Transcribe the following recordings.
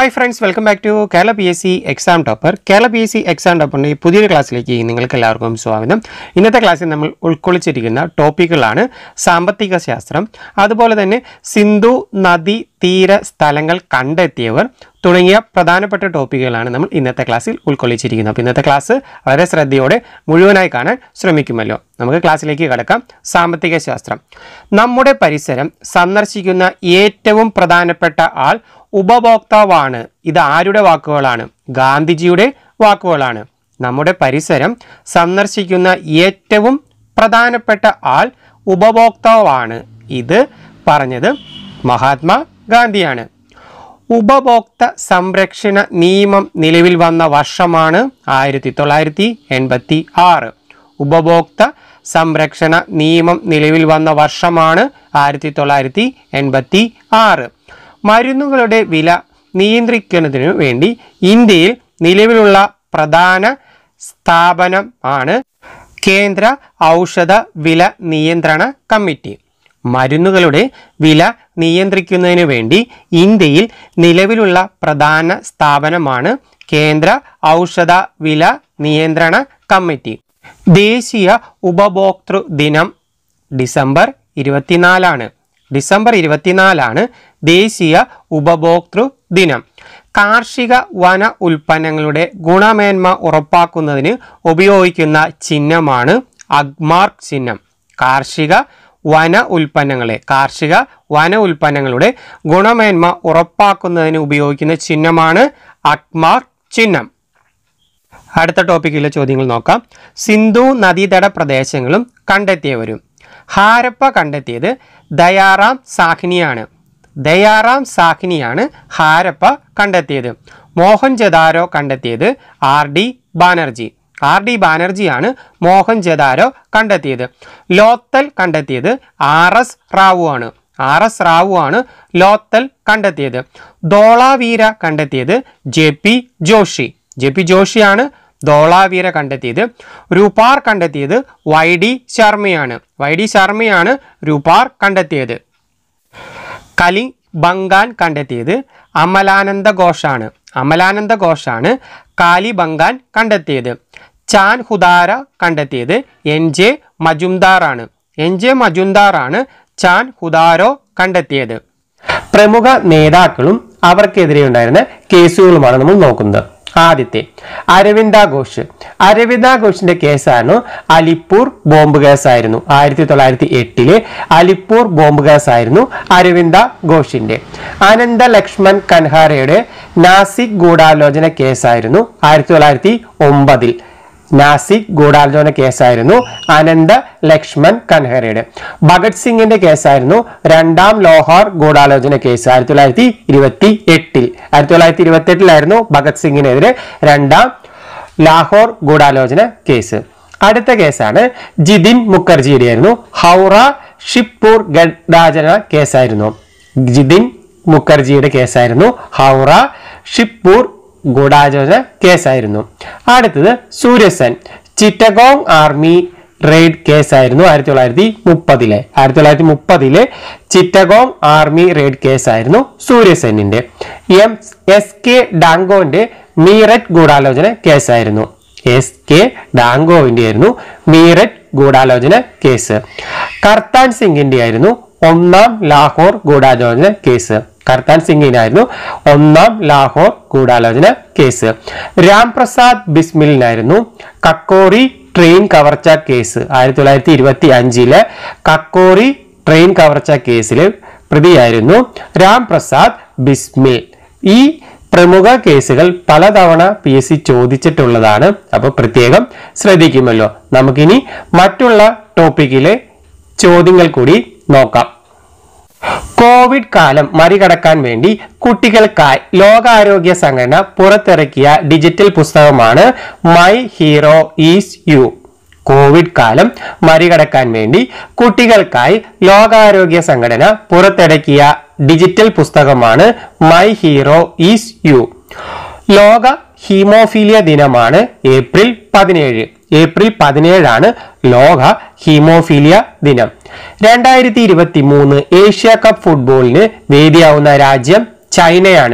hi friends welcome back to Kerala P S C exam topper Kerala P S C exam ടോപ്പറിൻ്റെ ഈ പുതിയൊരു ക്ലാസ്സിലേക്ക് നിങ്ങൾക്ക് എല്ലാവർക്കും സ്വാഗതം ഇന്നത്തെ ക്ലാസ്സിൽ നമ്മൾ ഉൾക്കൊള്ളിച്ചിരിക്കുന്ന ടോപ്പിക്കുകളാണ് സാമ്പത്തിക ശാസ്ത്രം അതുപോലെ തന്നെ സിന്ധു നദി തീര സ്ഥലങ്ങൾ കണ്ടെത്തിയവർ തുടങ്ങിയ പ്രധാനപ്പെട്ട ടോപ്പിക്കുകളാണ് നമ്മൾ ഇന്നത്തെ ക്ലാസ്സിൽ ഉൾക്കൊള്ളിച്ചിരിക്കുന്നത് അപ്പോൾ ഇന്നത്തെ ക്ലാസ് വളരെ ശ്രദ്ധയോടെ മുഴുവനായി കാണാൻ ശ്രമിക്കുമല്ലോ നമുക്ക് ക്ലാസ്സിലേക്ക് കടക്കാം സാമ്പത്തിക ശാസ്ത്രം നമ്മുടെ പരിസരം സന്ദർശിക്കുന്ന ഏറ്റവും പ്രധാനപ്പെട്ട ആൾ ഉപഭോക്താവാണ് ഇത് ആരുടെ വാക്കുകളാണ് ഗാന്ധിജിയുടെ വാക്കുകളാണ് നമ്മുടെ പരിസരം സന്ദർശിക്കുന്ന ഏറ്റവും പ്രധാനപ്പെട്ട ആൾ ഉപഭോക്താവാണ് ഇത് പറഞ്ഞത് മഹാത്മാ ഗാന്ധിയാണ് ഉപഭോക്ത സംരക്ഷണ നിയമം നിലവിൽ വന്ന വർഷമാണ് ആയിരത്തി തൊള്ളായിരത്തി എൺപത്തി ആറ് ഉപഭോക്ത സംരക്ഷണ നിയമം നിലവിൽ വന്ന വർഷമാണ് ആയിരത്തി തൊള്ളായിരത്തി എൺപത്തി ആറ് മരുന്നുകളുടെ വില നിയന്ത്രിക്കുന്നതിനു വേണ്ടി ഇന്ത്യയിൽ നിലവിലുള്ള പ്രധാന സ്ഥാപനം ആണ് കേന്ദ്ര ഔഷധ വില നിയന്ത്രണ കമ്മിറ്റി മരുന്നുകളുടെ വില നിയന്ത്രിക്കുന്നതിന് വേണ്ടി ഇന്ത്യയിൽ നിലവിലുള്ള പ്രധാന സ്ഥാപനമാണ് കേന്ദ്ര ഔഷധ വില നിയന്ത്രണ കമ്മിറ്റി ദേശീയ ഉപഭോക്തൃ ദിനം ഡിസംബർ ഇരുപത്തിനാലാണ് ഡിസംബർ ഇരുപത്തിനാലാണ് ദേശീയ ഉപഭോക്തൃ ദിനം കാർഷിക വന ഉൽപ്പന്നങ്ങളുടെ ഗുണമേന്മ ഉറപ്പാക്കുന്നതിന് ഉപയോഗിക്കുന്ന ചിഹ്നമാണ് അഗ്മാർക്ക് ചിഹ്നം കാർഷിക വന ഉൽപ്പന്നങ്ങളെ കാർഷിക വന ഉൽപ്പന്നങ്ങളുടെ ഗുണമേന്മ ഉറപ്പാക്കുന്നതിന് ഉപയോഗിക്കുന്ന ചിഹ്നമാണ് അഗ്മാർക്ക് ചിഹ്നം അടുത്ത ടോപ്പിക്കിലെ ചോദ്യങ്ങൾ നോക്കാം സിന്ധു നദീതട പ്രദേശങ്ങളും കണ്ടെത്തിയവരും ഹാരപ്പ കണ്ടെത്തിയത് ദയാറാം സാഹ്നിയാണ് ദയാറാം സാഹ്നിയാണ് ഹാരപ്പ കണ്ടെത്തിയത് മോഹൻജദാരോ കണ്ടെത്തിയത് R D Banerji R D ബാനർജിയാണ് മോഹൻജദാരോ കണ്ടെത്തിയത് ലോത്തൽ കണ്ടെത്തിയത് ആർ എസ് റാവു ആണ് ആർ എസ് റാവു ആണ് ലോത്തൽ കണ്ടെത്തിയത് ധോളാവീര കണ്ടെത്തിയത് J P Joshi J P ജോഷിയാണ് ധോളാവീര കണ്ടെത്തിയത് രൂപാർ കണ്ടെത്തിയത് വൈ ഡി ശർമ്മയാണ് വൈ ഡി ശർമ്മയാണ് രൂപാർ കണ്ടെത്തിയത് കലി ബംഗാൻ കണ്ടെത്തിയത് അമലാനന്ദ ഘോഷാണ് അമലാനന്ദ ഘോഷാണ് കാലി ബംഗാൻ കണ്ടെത്തിയത് ചാൻ ഹുദാര കണ്ടെത്തിയത് എൻ ജെ മജുംദാറാണ് എൻ ജെ മജുംദാറാണ് ചാൻ ഹുദാരോ കണ്ടെത്തിയത് പ്രമുഖ നേതാക്കളും അവർക്കെതിരെ ഉണ്ടായിരുന്ന കേസുകളുമാണ് നമ്മൾ നോക്കുന്നത് ആദ്യത്തെ അരവിന്ദ ഘോഷ് അരവിന്ദ ഘോഷിന്റെ കേസാണ് അലിപ്പൂർ ബോംബ് കേസായിരുന്നു ആയിരത്തി തൊള്ളായിരത്തി എട്ടിലെ അലിപ്പൂർ ബോംബ് കേസായിരുന്നു അരവിന്ദ ഘോഷിന്റെ അനന്ത ലക്ഷ്മൺ കൻഹാരയുടെ നാസിക് ഗൂഢാലോചന കേസായിരുന്നു ആയിരത്തി തൊള്ളായിരത്തി ഒമ്പതിൽ നാസിക് ഗൂഢാലോചന കേസായിരുന്നു അനന്ത ലക്ഷ്മൺ കൻഹരയുടെ ഭഗത് സിംഗിന്റെ കേസായിരുന്നു രണ്ടാം ലോഹാർ ഗൂഢാലോചന കേസ് ആയിരത്തി തൊള്ളായിരത്തി ഇരുപത്തി എട്ടിൽ ആയിരത്തി തൊള്ളായിരത്തി ഇരുപത്തി എട്ടിലായിരുന്നു ഭഗത് സിംഗിനെതിരെ രണ്ടാം ലാഹോർ ഗൂഢാലോചന കേസ് അടുത്ത കേസാണ് ജിതിൻ മുഖർജിയുടെ ആയിരുന്നു ഹൗറ ഷിപ്പൂർ ഗഡാചന കേസായിരുന്നു ജിതിൻ മുഖർജിയുടെ കേസായിരുന്നു ഹൗറ ഷിപ്പൂർ ഗൂഢാലോചന കേസായിരുന്നു അടുത്തത് സൂര്യസൻ ചിറ്റഗോങ് ആർമി റെയ്ഡ് കേസായിരുന്നു ആയിരത്തി തൊള്ളായിരത്തി മുപ്പതിലെ ആയിരത്തി തൊള്ളായിരത്തി മുപ്പതിലെ ചിറ്റഗോങ് ആർമി റെയ്ഡ് കേസായിരുന്നു സൂര്യസെന്നിന്റെ എം എസ് കെ ഡാങ്കോന്റെ മീററ്റ് ഗൂഢാലോചന കേസായിരുന്നു എസ് കെ ഡാങ്കോവിന്റെ ആയിരുന്നു മീററ്റ് ഗൂഢാലോചന കേസ് കർത്താൻ സിംഗിന്റെ ആയിരുന്നു ഒന്നാം ലാഹോർ ഗൂഢാലോചന കേസ് കർത്താൻ സിംഗിനായിരുന്നു ഒന്നാം ലാഹോർ ഗൂഢാലോചന കേസ് രാംപ്രസാദ് ബിസ്മിലിനായിരുന്നു കക്കോറി ട്രെയിൻ കവർച്ച കേസ് ആയിരത്തി തൊള്ളായിരത്തി ഇരുപത്തി അഞ്ചിലെ കക്കോറി ട്രെയിൻ കവർച്ച കേസിൽ പ്രതിയായിരുന്നു രാംപ്രസാദ് ബിസ്മിൽ ഈ പ്രമുഖ കേസുകൾ പലതവണ പി എസ് സി ചോദിച്ചിട്ടുള്ളതാണ് അപ്പോൾ പ്രത്യേകം ശ്രദ്ധിക്കുമല്ലോ നമുക്കിനി മറ്റുള്ള ടോപ്പിക്കിലെ ചോദ്യങ്ങൾ കൂടി നോക്കാം കോവിഡ് കാലം മറികടക്കാൻ വേണ്ടി കുട്ടികൾക്കായി ലോകാരോഗ്യ സംഘടന പുറത്തിറക്കിയ ഡിജിറ്റൽ പുസ്തകമാണ് my hero is you Covid കാലം മറികടക്കാൻ വേണ്ടി കുട്ടികൾക്കായി ലോകാരോഗ്യ സംഘടന പുറത്തിറക്കിയ ഡിജിറ്റൽ പുസ്തകമാണ് മൈ ഹീറോ ഈസ് യു ലോക ഹീമോഫീലിയ ദിനമാണ് ഏപ്രിൽ പതിനേഴ് ഏപ്രിൽ പതിനേഴാണ് ലോക ഹീമോഫീലിയ ദിനം രണ്ടായിരത്തി ഇരുപത്തി മൂന്ന് ഏഷ്യ കപ്പ് ഫുട്ബോളിന് വേദിയാവുന്ന രാജ്യം ചൈനയാണ്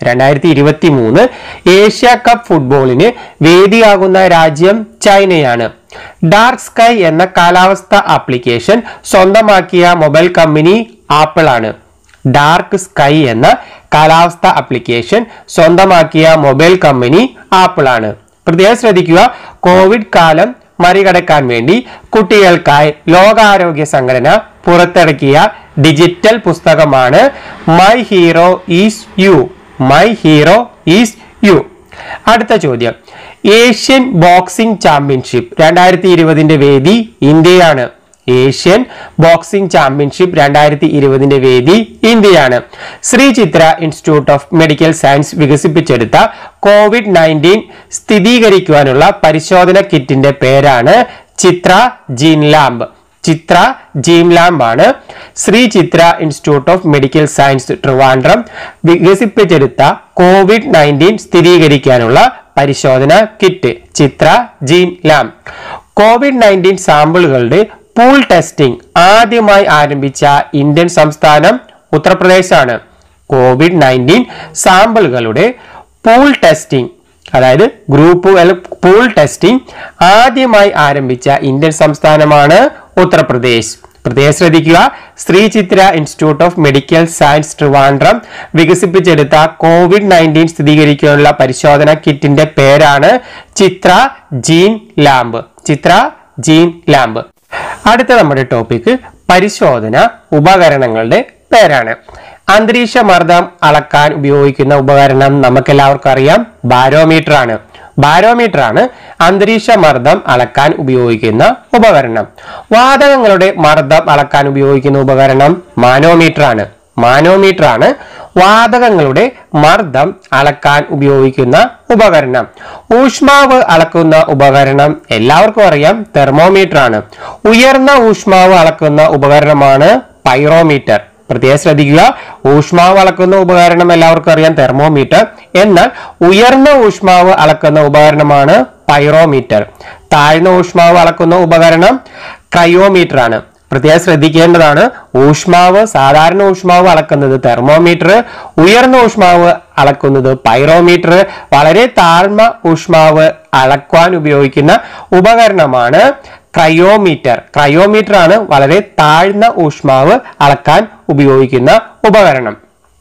രണ്ടായിരത്തി ഇരുപത്തി മൂന്ന് ഏഷ്യ കപ്പ് ഫുട്ബോളിന് വേദിയാകുന്ന രാജ്യം ചൈനയാണ് ഡാർക്ക് സ്കൈ എന്ന കാലാവസ്ഥ ആപ്ലിക്കേഷൻ സ്വന്തമാക്കിയ മൊബൈൽ കമ്പനി ആപ്പിൾ ആണ് ഡാർക്ക് സ്കൈ എന്ന കാലാവസ്ഥ ആപ്ലിക്കേഷൻ സ്വന്തമാക്കിയ മൊബൈൽ കമ്പനി ആപ്പിൾ ആണ് പ്രത്യേകം ശ്രദ്ധിക്കുക കോവിഡ് കാലം മറികടക്കാൻ വേണ്ടി കുട്ടികൾക്കായി ലോകാരോഗ്യ സംഘടന പുറത്തിറക്കിയ ഡിജിറ്റൽ പുസ്തകമാണ് my hero is you my hero is you അടുത്ത ചോദ്യം ഏഷ്യൻ ബോക്സിംഗ് ചാമ്പ്യൻഷിപ്പ് രണ്ടായിരത്തി ഇരുപതിന്റെ വേദി ഇന്ത്യയാണ് ഏഷ്യൻ ബോക്സിംഗ് ചാമ്പ്യൻഷിപ്പ് രണ്ടായിരത്തി ഇരുപതിന്റെ വേദി ഇന്ത്യയാണ് Sree Chitra institute of medical science വികസിപ്പിച്ചെടുത്ത കോവിഡ് നയൻറ്റീൻ സ്ഥിരീകരിക്കുവാനുള്ള പരിശോധന കിറ്റിന്റെ പേരാണ് Chitra gene lab Chitra gene lab ആണ് Sree Chitra institute of medical science Trivandrum വികസിപ്പിച്ചെടുത്ത കോവിഡ് നയൻറ്റീൻ സ്ഥിരീകരിക്കാനുള്ള പരിശോധന kit Chitra gene lab Covid nineteen സാമ്പിളുകളുടെ പൂൾ ടെസ്റ്റിംഗ് ആദ്യമായി ആരംഭിച്ച ഇന്ത്യൻ സംസ്ഥാനം ഉത്തർപ്രദേശാണ് കോവിഡ് നയൻറ്റീൻ സാമ്പിളുകളുടെ പൂൾ ടെസ്റ്റിംഗ് അതായത് ഗ്രൂപ്പ് പൂൾ ടെസ്റ്റിംഗ് ആദ്യമായി ആരംഭിച്ച ഇന്ത്യൻ സംസ്ഥാനമാണ് ഉത്തർപ്രദേശ് പ്രത്യേകം ശ്രദ്ധിക്കുക Sree Chitra institute of medical science Trivandrum വികസിപ്പിച്ചെടുത്ത കോവിഡ് നയൻറ്റീൻ സ്ഥിരീകരിക്കാനുള്ള പരിശോധന കിറ്റിന്റെ പേരാണ് Chitra gene lamp Chitra gene lamp അടുത്ത നമ്മുടെ ടോപ്പിക് പരിശോധന ഉപകരണങ്ങളുടെ പേരാണ് അന്തരീക്ഷ മർദ്ദം അളക്കാൻ ഉപയോഗിക്കുന്ന ഉപകരണം നമുക്കെല്ലാവർക്കും അറിയാം ബാരോമീറ്റർ ആണ് ബാരോമീറ്റർ ആണ് അന്തരീക്ഷ മർദ്ദം അളക്കാൻ ഉപയോഗിക്കുന്ന ഉപകരണം വാതകങ്ങളുടെ മർദ്ദം അളക്കാൻ ഉപയോഗിക്കുന്ന ഉപകരണം മാനോമീറ്റർ ആണ് മാനോമീറ്റർ ആണ് വാതകങ്ങളുടെ മർദ്ദം അളക്കാൻ ഉപയോഗിക്കുന്ന ഉപകരണം ഊഷ്മാവ് അളക്കുന്ന ഉപകരണം എല്ലാവർക്കും അറിയാം തെർമോമീറ്റർ ആണ് ഉയർന്ന ഊഷ്മാവ് അളക്കുന്ന ഉപകരണമാണ് പൈറോമീറ്റർ പ്രത്യേകം ശ്രദ്ധിക്കുക ഊഷ്മാവ് അളക്കുന്ന ഉപകരണം എല്ലാവർക്കും അറിയാം തെർമോമീറ്റർ എന്നാൽ ഉയർന്ന ഊഷ്മാവ് അളക്കുന്ന ഉപകരണമാണ് പൈറോമീറ്റർ താഴ്ന്ന ഊഷ്മാവ് അളക്കുന്ന ഉപകരണം ക്രയോമീറ്റർ ആണ് പ്രത്യേകം ശ്രദ്ധിക്കേണ്ടതാണ് ഊഷ്മാവ് സാധാരണ ഊഷ്മാവ് അളക്കുന്നത് തെർമോമീറ്റർ ഉയർന്ന ഊഷ്മാവ് അളക്കുന്നത് പൈറോമീറ്റർ വളരെ താഴ്ന്ന ഊഷ്മാവ് അളക്കുവാൻ ഉപയോഗിക്കുന്ന ഉപകരണമാണ് ക്രയോമീറ്റർ ക്രയോമീറ്റർ ആണ് വളരെ താഴ്ന്ന ഊഷ്മാവ് അളക്കാൻ ഉപയോഗിക്കുന്ന ഉപകരണം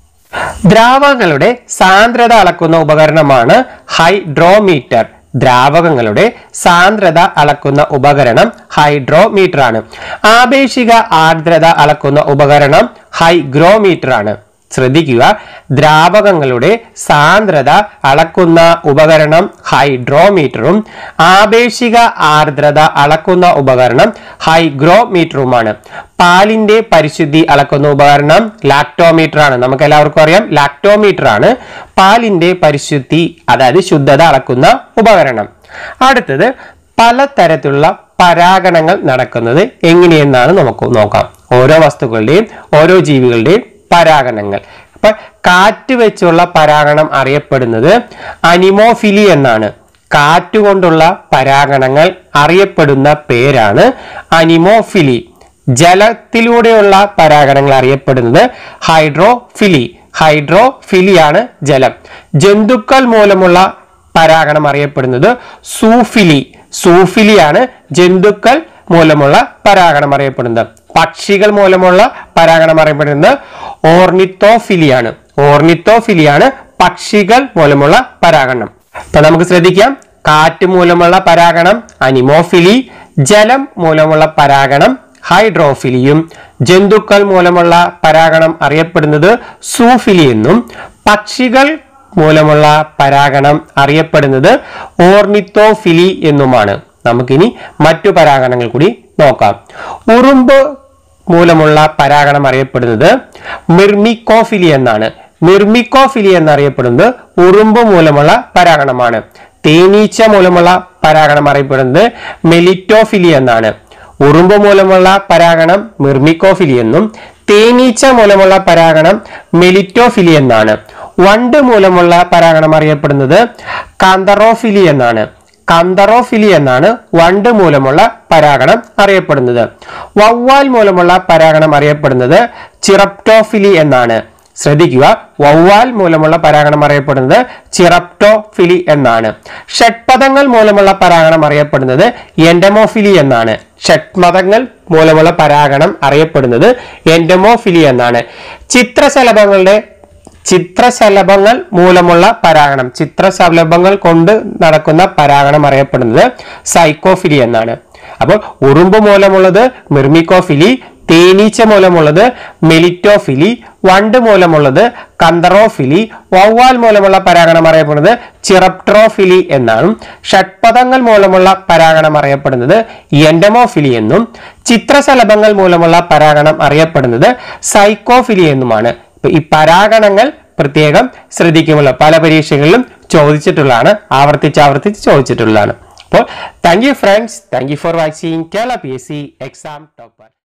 ദ്രാവകങ്ങളുടെ സാന്ദ്രത അളക്കുന്ന ഉപകരണമാണ് ഹൈഡ്രോമീറ്റർ ദ്രാവകങ്ങളുടെ സാന്ദ്രത അളക്കുന്ന ഉപകരണം ഹൈഡ്രോമീറ്റർ ആണ് ആപേക്ഷിക ആർദ്രത അളക്കുന്ന ഉപകരണം ഹൈഗ്രോമീറ്റർ ആണ് ശ്രദ്ധിക്കുക ദ്രാവകങ്ങളുടെ സാന്ദ്രത അളക്കുന്ന ഉപകരണം ഹൈഡ്രോമീറ്ററും ആപേക്ഷിക ആർദ്രത അളക്കുന്ന ഉപകരണം ഹൈഗ്രോമീറ്ററുമാണ് പാലിന്റെ പരിശുദ്ധി അളക്കുന്ന ഉപകരണം ലാക്ടോമീറ്റർ ആണ് നമുക്ക് എല്ലാവർക്കും അറിയാം ലാക്ടോമീറ്റർ ആണ് പാലിന്റെ പരിശുദ്ധി അതായത് ശുദ്ധത അളക്കുന്ന ഉപകരണം അടുത്തത് പലതരത്തിലുള്ള പരാഗണങ്ങൾ നടക്കുന്നത് എങ്ങനെയെന്നാണ് നമുക്ക് നോക്കാം ഓരോ വസ്തുക്കളുടെയും ഓരോ ജീവികളുടെയും പരാഗണങ്ങൾ അപ്പൊ കാറ്റ് വെച്ചുള്ള പരാഗണം അറിയപ്പെടുന്നത് അനിമോഫിലി എന്നാണ് കാറ്റുകൊണ്ടുള്ള പരാഗണങ്ങൾ അറിയപ്പെടുന്ന പേരാണ് അനിമോഫിലി ജലത്തിലൂടെയുള്ള പരാഗണങ്ങൾ അറിയപ്പെടുന്നത് ഹൈഡ്രോഫിലി ഹൈഡ്രോഫിലിയാണ് ജലം ജന്തുക്കൾ മൂലമുള്ള പരാഗണം അറിയപ്പെടുന്നത് സൂഫിലി സൂഫിലിയാണ് ജന്തുക്കൾ മൂലമുള്ള പരാഗണം അറിയപ്പെടുന്നത് പക്ഷികൾ മൂലമുള്ള പരാഗണം അറിയപ്പെടുന്നത് ഓർണിത്തോഫിലിയാണ് ഓർണിത്തോഫിലിയാണ് പക്ഷികൾ മൂലമുള്ള പരാഗണം അപ്പൊ നമുക്ക് ശ്രദ്ധിക്കാം കാറ്റ് മൂലമുള്ള പരാഗണം അനിമോഫിലി ജലം മൂലമുള്ള പരാഗണം ഹൈഡ്രോഫിലിയും ജന്തുക്കൾ മൂലമുള്ള പരാഗണം അറിയപ്പെടുന്നത് സൂഫിലി എന്നും പക്ഷികൾ മൂലമുള്ള പരാഗണം അറിയപ്പെടുന്നത് ഓർണിത്തോഫിലി എന്നുമാണ് നമുക്കിനി മറ്റു പരാഗണങ്ങൾ കൂടി നോക്കാം ഉറുമ്പ് മൂലമുള്ള പരാഗണം അറിയപ്പെടുന്നത് മിർമിക്കോഫിലി എന്നാണ് മിർമിക്കോഫിലി എന്നറിയപ്പെടുന്നത് ഉറുമ്പ് മൂലമുള്ള പരാഗണമാണ് തേനീച്ച മൂലമുള്ള പരാഗണം അറിയപ്പെടുന്നത് മെലിറ്റോഫിലി എന്നാണ് ഉറുമ്പ് മൂലമുള്ള പരാഗണം മിർമിക്കോഫിലി എന്നും തേനീച്ച മൂലമുള്ള പരാഗണം മെലിറ്റോഫിലി എന്നാണ് വണ്ട് മൂലമുള്ള പരാഗണം അറിയപ്പെടുന്നത് കാന്തറോഫിലി എന്നാണ് കന്തറോഫിലി എന്നാണ് വണ്ട് മൂലമുള്ള പരാഗണം അറിയപ്പെടുന്നത് വവ്വാൽ മൂലമുള്ള പരാഗണം അറിയപ്പെടുന്നത് ചിറപ്റ്റോഫിലി എന്നാണ് ശ്രദ്ധിക്കുക വവ്വാൽ മൂലമുള്ള പരാഗണം അറിയപ്പെടുന്നത് ചിറപ്റ്റോഫിലി എന്നാണ് ഷഡ്പദങ്ങൾ മൂലമുള്ള പരാഗണം അറിയപ്പെടുന്നത് എൻഡമോഫിലി എന്നാണ് ഷഡ്പദങ്ങൾ മൂലമുള്ള പരാഗണം അറിയപ്പെടുന്നത് എൻഡമോഫിലി എന്നാണ് ചിത്രശലഭങ്ങളുടെ ചിത്രശലഭങ്ങൾ മൂലമുള്ള പരാഗണം ചിത്രശലഭങ്ങൾ കൊണ്ട് നടക്കുന്ന പരാഗണം അറിയപ്പെടുന്നത് സൈക്കോഫിലി എന്നാണ് അപ്പോൾ ഉറുമ്പ് മൂലമുള്ളത് മിർമിക്കോഫിലി തേനീച്ച മൂലമുള്ളത് മെലിറ്റോഫിലി വണ്ട് മൂലമുള്ളത് കന്തറോഫിലി വവ്വാൽ മൂലമുള്ള പരാഗണം അറിയപ്പെടുന്നത് ചിറപ്ട്രോഫിലി എന്നാണ് ഷഡ്പദങ്ങൾ മൂലമുള്ള പരാഗണം അറിയപ്പെടുന്നത് എൻഡമോഫിലി എന്നും ചിത്രശലഭങ്ങൾ മൂലമുള്ള പരാഗണം അറിയപ്പെടുന്നത് സൈക്കോഫിലി എന്നുമാണ് ഇപ്പൊ ഈ പരാഗണങ്ങൾ പ്രത്യേകം ശ്രദ്ധിക്കുമല്ലോ പല പരീക്ഷകളിലും ചോദിച്ചിട്ടുള്ളതാണ് ആവർത്തിച്ച് ആവർത്തിച്ച് ചോദിച്ചിട്ടുള്ളതാണ് അപ്പോൾ thank you friends thank you for watching Kerala P S C exam topper